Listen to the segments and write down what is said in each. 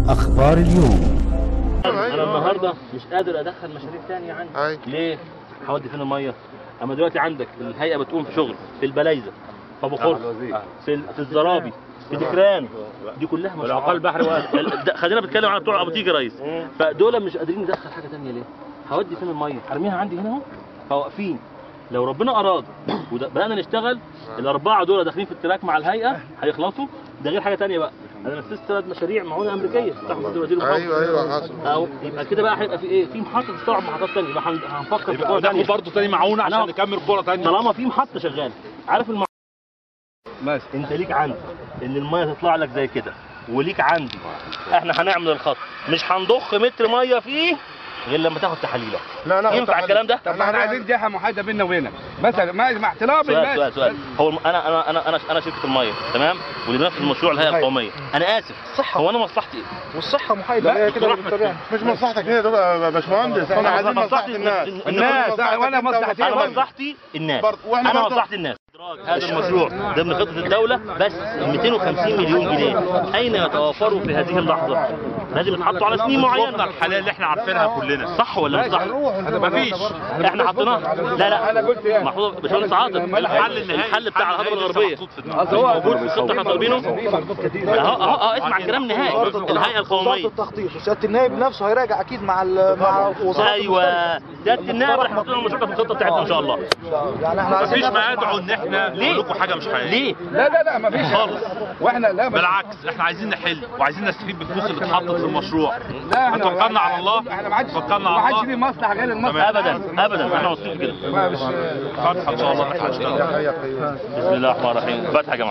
أخبار اليوم انا النهارده مش قادر ادخل مشاريع تانية عندي أي. ليه؟ هودي فين الميه؟ اما دلوقتي عندك الهيئه بتقوم في شغل في البلايزه في ابو خرس في ال- في الزرابي في دكران دي كلها مشروعات والعقال البحري واقف. ال- ده- خلينا بنتكلم على بتوع ابو تيجي رئيس فدول مش قادرين ندخل حاجه تانية ليه؟ هودي فين الميه؟ هرميها عندي هنا اهو فواقفين لو ربنا اراد وبدانا نشتغل الاربعه دول داخلين في التراك مع الهيئه هيخلصوا ده غير حاجه تانية بقى انا نفذت ثلاث مشاريع معونه امريكيه تحت وزير المحافظه ايوه ايوه حصل او يبقى كده بقى هيبقى في ايه في محطه تستوعب محطات ثانيه يبقى هن- هنفكر في كوره ناخد ثانيه برضه تاني معونه عشان هناخد- نكمل كوره تانية طالما في محطه شغاله عارف الم... ماشي انت ليك عندي ان الميه تطلع لك زي كده وليك عندي احنا هنعمل الخط مش هنضخ متر ميه فيه غير لما تاخد تحاليلك لا ناخد ينفع تحاليل. الكلام ده؟ طب ما احنا عايزين جهه محايده بيننا وبينك مثلا ما مع احترامي سؤال ماشي. سؤال سؤال هو الم- انا انا انا انا انا شركه الميه تمام واللي بنفذ المشروع الهيئه القوميه انا اسف صح هو انا مصلحتي ايه؟ والصحة محايدة لا، هي كده بصراحة بتتابعها مش مصلحتك هنا يا باشمهندس احنا عايزين مصلحه الناس الناس، مصلحتك وأنا أنت مصلحتي ومصلحة انا الناس. مصلحتي الناس برضه- وإحنا انا برضه- مصلحتي الناس هذا المشروع ضمن خطه الدوله بس 250 مليون جنيه اين يتوافروا في هذه اللحظه لازم يتحطوا على سنين معينه الحلال اللي احنا عارفينها كلنا صح ولا مش صح مفيش احنا حطيناها لا لا أنا قلت إيه؟ محفوظ باشمهندس عاطف الحل النهائي الحل بتاع الهضبه الغربيه أصل هو موجود في الخطه احنا طالبينه اهو اهو اهو اسمع الكلام النهائي الهيئه وزارة القوميه التخطيط وسيادة النائب نفسه هيراجع أكيد مع ال- مع وزارات ايوه المختلفة. ده النائب راح يحط لنا المشروع ده في الخطه بتاعتنا ان شاء الله يعني احنا عايزين مفيش ناخد ما مع- يدعو ان احنا ليه؟ نقول لكم حاجه مش حقيقيه ليه؟ لا لا لا مفيش خالص واحنا لا بالعكس احنا عايزين نحل وعايزين نستفيد بالفلوس اللي اتحطت في المشروع لا احنا توكلنا على الله احنا ما عادش توكلنا ما على عادش الله ليه مصلحه غير المصلحه ابدا ابدا احنا واثقين في كده ما مش فتحه ان شاء الله احنا هنشتغل بسم الله الرحمن الرحيم فتحه يا جماعه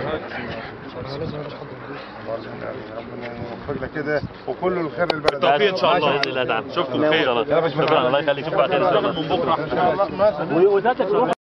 يوفق لك كده وكل الخير للبلد بالتوفيق إن شاء الله. باذن الله تعالى شوفكم خير شكرا الله يخليك شوف بعد كده من بكره الله ما وذاتك